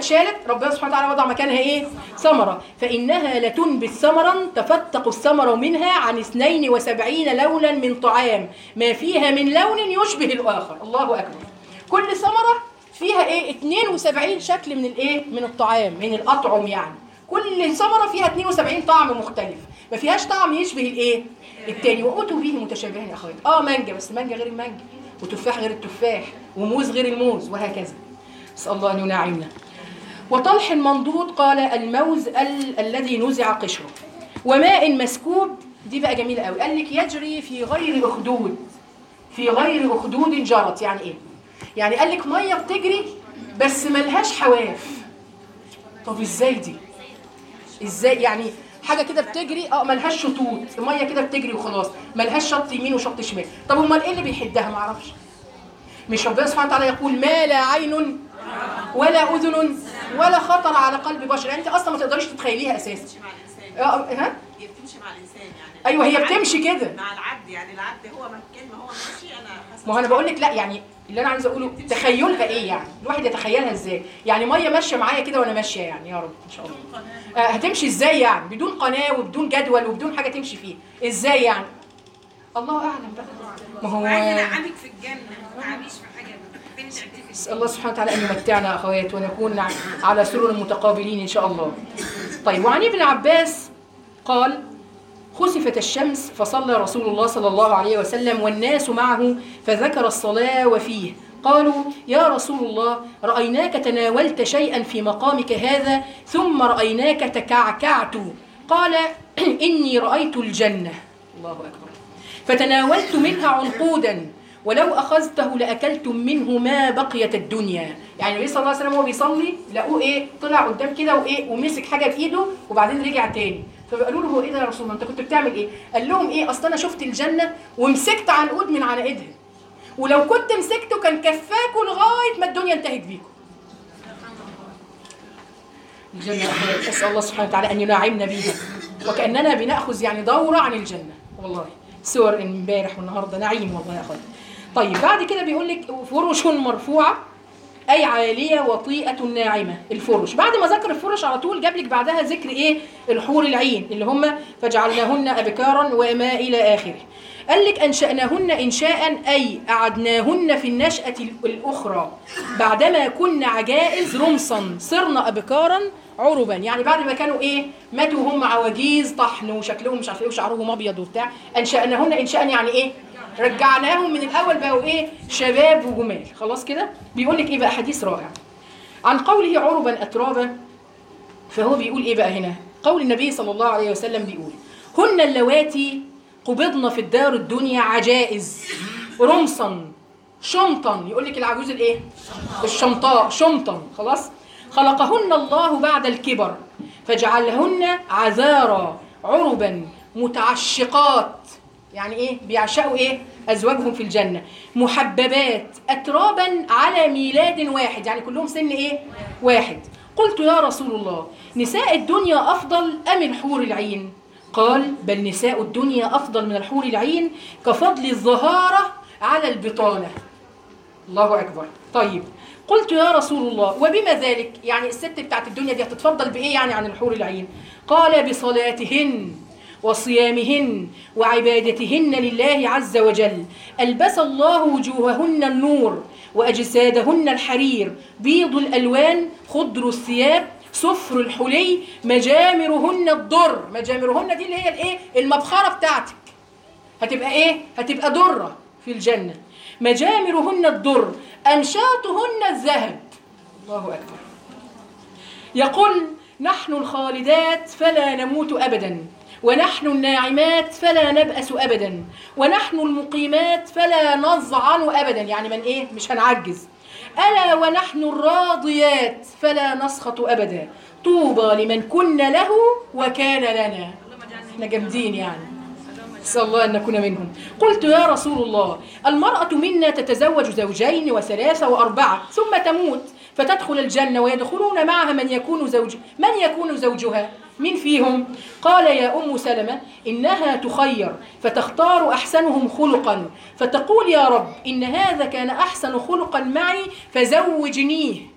اتشالت ربنا سبحانه وتعالى وضع مكانها ايه ثمره فانها لتنبت ثمرا تفتق الثمر منها عن 72 لونا من طعام ما فيها من لون يشبه الاخر الله اكبر كل ثمره فيها ايه 72 شكل من الايه من الطعام من الاطعم يعني كل ثمره فيها 72 طعم مختلف ما فيهاش طعم يشبه الايه التاني واتوا به متشابهين يا اخوات اه مانجا بس مانجا غير المانجا وتفاح غير التفاح وموز غير الموز وهكذا نسال الله ان ينعمنا وطلح منضود قال الموز ال- الذي نزع قشره وماء مسكوب دي بقى جميله قوي قال لك يجري في غير اخدود في غير اخدود جرت يعني ايه يعني قال لك ميه بتجري بس ملهاش حواف طب ازاي دي ازاي يعني حاجه كده بتجري اه ملهاش شطوط الميه كده بتجري وخلاص ملهاش شط يمين وشط شمال طب امال ايه اللي بيحدها ما اعرفش مش ربنا سبحانه وتعالى يقول ما لا عين ولا اذن ولا خطر على قلب بشر يعني انت اصلا ما تقدريش تتخيليها اساسا بتمشي مع الانسان اه ها هي بتمشي مع الانسان يعني ايوه هي العبد- بتمشي كده مع العبد يعني العبد هو مكان ما هو ماشي انا حاسه ما هو انا بقول لك لا يعني اللي انا عايزه اقوله تخيلها ايه يعني الواحد يتخيلها ازاي يعني ميه ماشيه معايا كده وانا ماشيه يعني يا رب ان شاء الله آه هتمشي ازاي يعني بدون قناه وبدون جدول وبدون حاجه تمشي فيه ازاي يعني الله اعلم بقى ما هو عايز انعمك في الجنه ما تعميش في حاجه فين تعتكف نسال الله سبحانه وتعالى ان يمتعنا اخوات ونكون ع- على سرر متقابلين ان شاء الله طيب وعن ابن عباس قال خسفت الشمس فصلى رسول الله صلى الله عليه وسلم والناس معه فذكر الصلاة وفيه قالوا يا رسول الله رأيناك تناولت شيئا في مقامك هذا ثم رأيناك تكعكعت قال إني رأيت الجنة الله أكبر فتناولت منها عنقودا ولو أخذته لأكلتم منه ما بقيت الدنيا يعني النبي صلى الله عليه وسلم وهو بيصلي لقوه إيه طلع قدام كده وإيه ومسك حاجة في إيده وبعدين رجع تاني فقالوا له هو إيه ده يا رسول الله أنت كنت بتعمل إيه؟ قال لهم إيه أصل أنا شفت الجنة ومسكت عنقود من على إيدها ولو كنت مسكته كان كفاكوا لغاية ما الدنيا انتهت بيكم الجنة يا أخوات أسأل الله سبحانه وتعالى أن ينعمنا بيها وكأننا بنأخذ يعني دورة عن الجنة والله صور امبارح والنهارده نعيم والله يا أخوات طيب بعد كده بيقول لك فرش مرفوعة أي عالية وطيئة ناعمة الفرش بعد ما ذكر الفرش على طول جاب لك بعدها ذكر إيه الحور العين اللي هم فجعلناهن أبكارا وما إلى آخره قال لك أنشأناهن إنشاء أي أعدناهن في النشأة الأخرى بعدما كن عجائز رمصا صرنا أبكارا عربا يعني بعد ما كانوا ايه ماتوا هم عواجيز طحن وشكلهم مش عارف ايه وشعرهم ابيض وبتاع انشاناهن انشاء يعني ايه رجعناهم من الاول بقوا ايه شباب وجمال خلاص كده بيقول لك ايه بقى حديث رائع عن قوله عربا اترابا فهو بيقول ايه بقى هنا قول النبي صلى الله عليه وسلم بيقول هن اللواتي قبضن في الدار الدنيا عجائز رمصا شمطا يقول لك العجوز الايه الشمطاء شمطا خلاص خلقهن الله بعد الكبر فجعلهن عذارى عربا متعشقات يعني ايه بيعشقوا ايه ازواجهم في الجنه محببات اترابا على ميلاد واحد يعني كلهم سن ايه واحد قلت يا رسول الله نساء الدنيا افضل ام الحور العين قال بل نساء الدنيا افضل من الحور العين كفضل الظهاره على البطانه الله اكبر طيب قلت يا رسول الله وبما ذلك يعني الست بتاعت الدنيا دي هتتفضل بايه يعني عن الحور العين قال بصلاتهن وصيامهن وعبادتهن لله عز وجل ألبس الله وجوههن النور وأجسادهن الحرير بيض الألوان خضر الثياب صفر الحلي مجامرهن الضر مجامرهن دي اللي هي الايه المبخرة بتاعتك هتبقى ايه هتبقى درة في الجنة مجامرهن الضر أمشاطهن الذهب الله أكبر يقول نحن الخالدات فلا نموت أبدا ونحن الناعمات فلا نبأس أبدا ونحن المقيمات فلا نظعن أبدا يعني من إيه مش هنعجز ألا ونحن الراضيات فلا نسخط أبدا طوبى لمن كن له وكان لنا احنا جامدين يعني نسأل الله أن نكون منهم قلت يا رسول الله المرأة منا تتزوج زوجين وثلاثة وأربعة ثم تموت فتدخل الجنة ويدخلون معها من يكون زوج من يكون زوجها من فيهم قال يا أم سلمة إنها تخير فتختار أحسنهم خلقا فتقول يا رب إن هذا كان أحسن خلقا معي فزوجنيه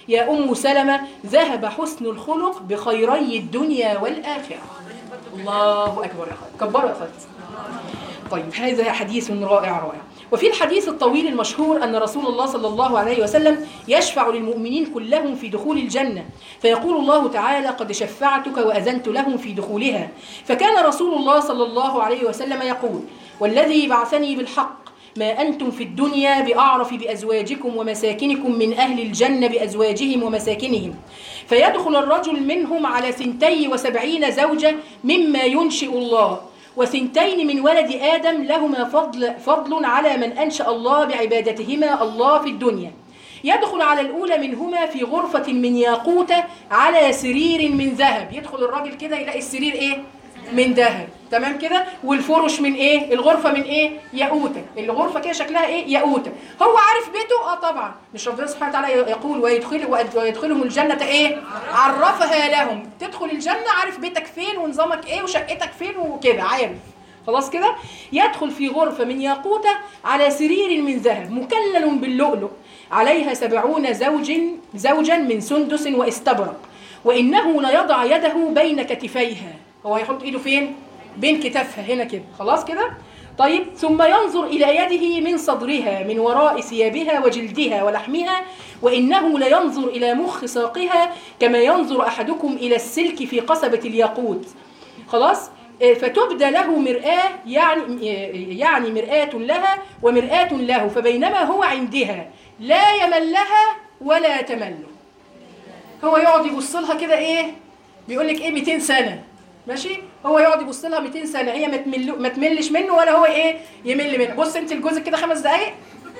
يا أم سلمة ذهب حسن الخلق بخيري الدنيا والآخرة الله أكبر يا أخوات كبروا يا أخوات طيب هذا حديث رائع رائع وفي الحديث الطويل المشهور أن رسول الله صلى الله عليه وسلم يشفع للمؤمنين كلهم في دخول الجنة فيقول الله تعالى قد شفعتك وأذنت لهم في دخولها فكان رسول الله صلى الله عليه وسلم يقول والذي بعثني بالحق ما أنتم في الدنيا بأعرف بأزواجكم ومساكنكم من أهل الجنة بأزواجهم ومساكنهم فيدخل الرجل منهم على ثنتي وسبعين زوجة مما ينشئ الله وثنتين من ولد آدم لهما فضل, فضل على من أنشأ الله بعبادتهما الله في الدنيا يدخل على الأولى منهما في غرفة من ياقوتة على سرير من ذهب يدخل الراجل كده يلاقي السرير إيه؟ من ذهب تمام كده والفرش من ايه الغرفه من ايه ياقوته الغرفه كده شكلها ايه ياقوته هو عارف بيته اه طبعا مش ربنا سبحانه وتعالى يقول ويدخل ويدخلهم الجنه ايه عرفها لهم تدخل الجنه عارف بيتك فين ونظامك ايه وشقتك فين وكده عارف خلاص كده يدخل في غرفه من ياقوته على سرير من ذهب مكلل باللؤلؤ عليها سبعون زوج زوجا من سندس واستبرق وانه ليضع يده بين كتفيها هو يحط ايده فين بين كتافها هنا كده خلاص كده طيب ثم ينظر إلى يده من صدرها من وراء ثيابها وجلدها ولحمها وإنه لينظر إلى مخ ساقها كما ينظر أحدكم إلى السلك في قصبة الياقوت خلاص فتبدى له مرآة يعني يعني مرآة لها ومرآة له فبينما هو عندها لا يمل لها ولا تمل هو يقعد يبص لها كده ايه بيقول لك ايه 200 سنه ماشي هو يقعد يبص لها 200 سنه هي ما تمل ما تملش منه ولا هو ايه يمل منه بص انت لجوزك كده خمس دقايق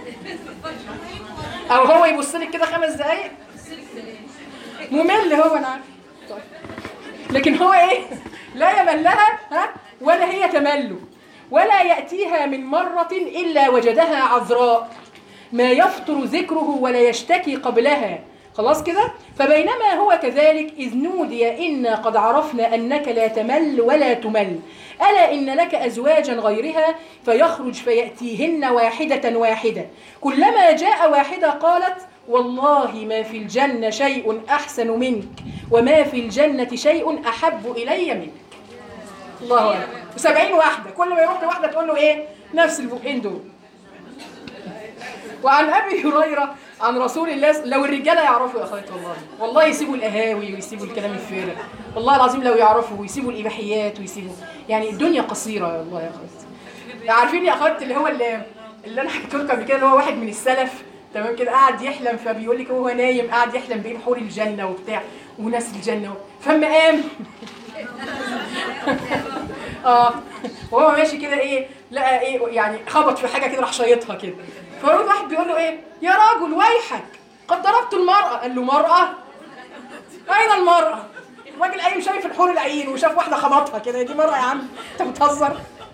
او هو يبص لك كده خمس دقايق ممل هو انا عارف طيب. لكن هو ايه لا يمل لها ها ولا هي تمله ولا ياتيها من مره الا وجدها عذراء ما يفطر ذكره ولا يشتكي قبلها خلاص كده فبينما هو كذلك إذ نودي إنا قد عرفنا أنك لا تمل ولا تمل ألا إن لك أزواجا غيرها فيخرج فيأتيهن واحدة واحدة كلما جاء واحدة قالت والله ما في الجنة شيء أحسن منك وما في الجنة شيء أحب إلي منك الله أكبر وسبعين واحدة كل ما يروح لواحدة تقول له إيه نفس البقين دول وعن ابي هريره عن رسول الله لو الرجاله يعرفوا يا اخواتي والله والله يسيبوا القهاوي ويسيبوا الكلام الفارغ والله العظيم لو يعرفوا ويسيبوا الاباحيات ويسيبوا يعني الدنيا قصيره والله يا اخواتي عارفين يا اخواتي اللي هو اللي, اللي انا حكيت لكم قبل كده اللي هو واحد من السلف تمام كده قاعد يحلم فبيقول لك هو نايم قاعد يحلم بين حور الجنه وبتاع وناس الجنه فما قام اه وهو ماشي كده ايه لقى ايه يعني خبط في حاجه كده راح شايطها كده فيقول واحد بيقول له ايه يا رجل ويحك قد ضربت المراه قال له مراه اين المراه الراجل قايم شايف الحور العين وشاف واحده خبطها كده دي مراه يا عم انت بتهزر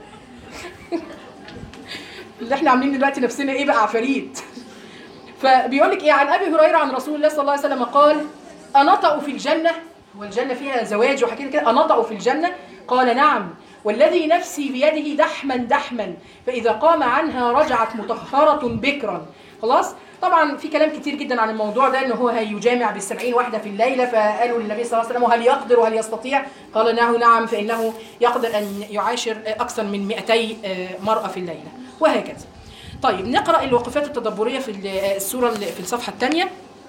اللي احنا عاملين دلوقتي نفسنا ايه بقى عفاريت فبيقول لك ايه عن ابي هريره عن رسول الله صلى الله عليه وسلم قال انطأ في الجنه والجنه فيها زواج وحكينا كده انطأ في الجنه قال نعم والذي نفسي بيده دحما دحما فإذا قام عنها رجعت مطهرة بكرا خلاص طبعا في كلام كتير جدا عن الموضوع ده ان هو هيجامع بالسبعين واحدة في الليلة فقالوا للنبي صلى الله عليه وسلم هل يقدر وهل يستطيع قال انه نعم فإنه يقدر أن يعاشر أكثر من 200 مرأة في الليلة وهكذا طيب نقرأ الوقفات التدبرية في السورة في الصفحة الثانية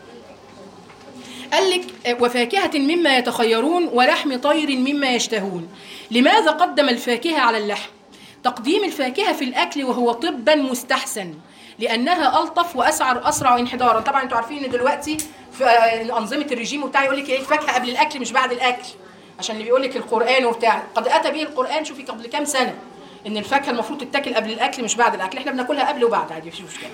قال لك وفاكهة مما يتخيرون ولحم طير مما يشتهون لماذا قدم الفاكهة على اللحم تقديم الفاكهة في الأكل وهو طبا مستحسن لأنها ألطف وأسعر أسرع انحدارا طبعا أنتوا عارفين إن دلوقتي في أنظمة الرجيم وبتاع يقول لك إيه الفاكهة قبل الأكل مش بعد الأكل عشان اللي بيقول لك القرآن وبتاع قد أتى به القرآن شوفي قبل كام سنة إن الفاكهة المفروض تتاكل قبل الأكل مش بعد الأكل إحنا بناكلها قبل وبعد عادي مفيش مشكلة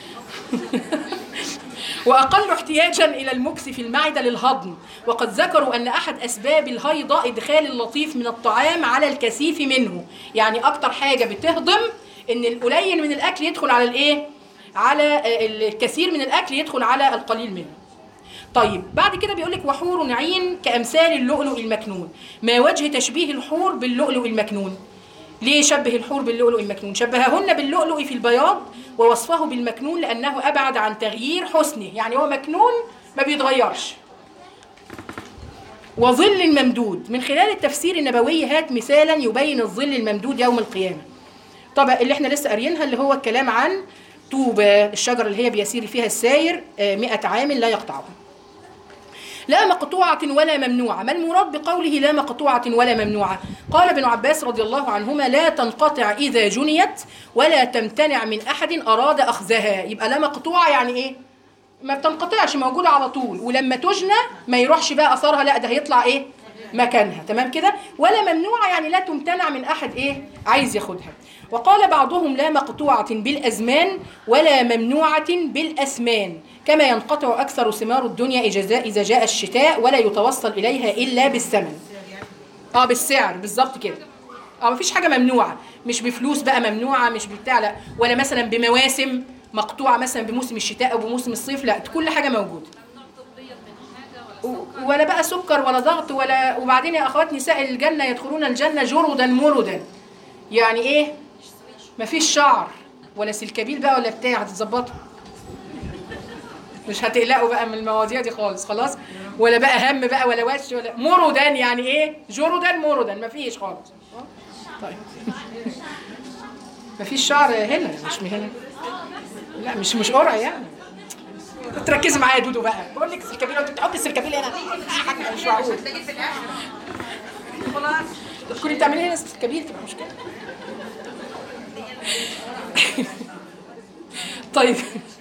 وأقل احتياجا إلى المكس في المعدة للهضم وقد ذكروا أن أحد أسباب الهيضة إدخال اللطيف من الطعام على الكثيف منه يعني أكتر حاجة بتهضم إن القليل من الأكل يدخل على الإيه؟ على الكثير من الأكل يدخل على القليل منه طيب بعد كده بيقول لك وحور عين كأمثال اللؤلؤ المكنون ما وجه تشبيه الحور باللؤلؤ المكنون ليه شبه الحور باللؤلؤ المكنون شبههن باللؤلؤ في البياض ووصفه بالمكنون لأنه أبعد عن تغيير حسنه يعني هو مكنون ما بيتغيرش وظل ممدود من خلال التفسير النبوي هات مثالا يبين الظل الممدود يوم القيامة طبعا اللي احنا لسه قاريينها اللي هو الكلام عن طوبى الشجرة اللي هي بيسير فيها الساير آه، مئة عام لا يقطعها لا مقطوعة ولا ممنوعة ما المراد بقوله لا مقطوعة ولا ممنوعة قال ابن عباس رضي الله عنهما لا تنقطع إذا جنيت ولا تمتنع من أحد أراد أخذها يبقى لا مقطوعة يعني إيه ما بتنقطعش موجودة على طول ولما تجنى ما يروحش بقى أثرها لا ده هيطلع إيه مكانها تمام كده ولا ممنوعة يعني لا تمتنع من أحد إيه عايز ياخدها وقال بعضهم لا مقطوعة بالأزمان ولا ممنوعة بالأسمان كما ينقطع أكثر ثمار الدنيا إجازا- إذا جاء الشتاء ولا يتوصل إليها إلا بالثمن اه بالسعر بالظبط كده اه مفيش حاجه ممنوعه مش بفلوس بقى ممنوعه مش بتاع لا ولا مثلا بمواسم مقطوعه مثلا بموسم الشتاء او بموسم الصيف لا كل حاجه موجوده و- ولا بقى سكر ولا ضغط ولا وبعدين يا اخوات نساء الجنه يدخلون الجنه جردا مردا يعني ايه مفيش شعر ولا سلكبيل بقى ولا بتاع هتتظبطوا مش هتقلقوا بقى من المواضيع دي خالص خلاص ولا بقى هم بقى ولا وش ولا مردا يعني ايه جردا مردا مفيش خالص طيب مفيش شعر هنا مش من هنا لا مش مش قرع يعني تركزي معايا يا دودو بقى بقول لك السلكبيل انت بتحطي السلكبيل هنا حاجه مش معقول خلاص كنت بتعملي هنا السلكبيل تبقى مشكله طيب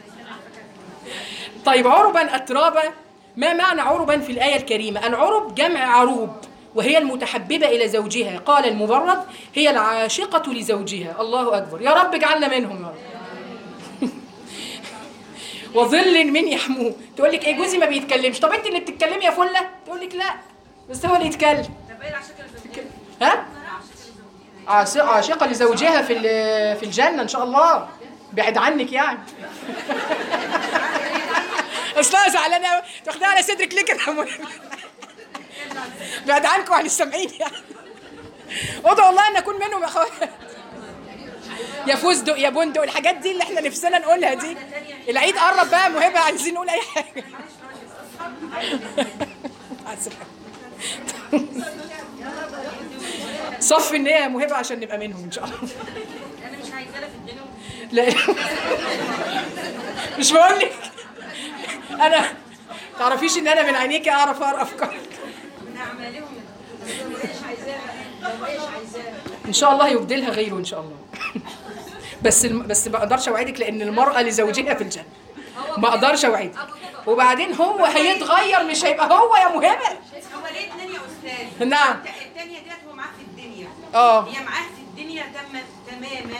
طيب عربا أترابا ما معنى عربا في الآية الكريمة العرب جمع عروب وهي المتحببة إلى زوجها قال المبرد هي العاشقة لزوجها الله أكبر يا رب اجعلنا منهم يا رب وظل من يحموه تقول لك ايه جوزي ما بيتكلمش طب انت اللي بتتكلمي يا فله تقول لك لا بس هو اللي يتكلم طب ايه العشاء اللي ها عاش- عاشقة لزوجها في ال- في الجنة إن شاء الله بعد عنك يعني اصلها زعلانة أوي. تاخدها على صدرك ليه كده يا منى؟ بعد عنكم عن السامعين يعني ادعوا الله ان اكون منهم يا اخويا يا فستق يا بندق الحاجات دي اللي احنا نفسنا نقولها دي العيد قرب بقى مهبه عايزين نقول اي حاجه مع السلامة. صف النية يا مهبة عشان نبقى منهم إن شاء الله انا مش عايزاه لا في الدنيا لا مش بقول لك أنا تعرفيش إن أنا من عينيكي أعرف أقرأ أفكارك من اعمالهم مش عايزاه لو ايش عايزاه إن شاء الله يبدلها غيره إن شاء الله بس الم... بس ما أقدرش أوعدك لأن المرأة لزوجها في الجنة ما أقدرش أوعدك وبعدين هو هيتغير مش هيبقى هو يا مهبة هو ليه اتنين يا استاذ نعم التانية ديت هو معاه في الدنيا اه هي معاه في الدنيا تم تماما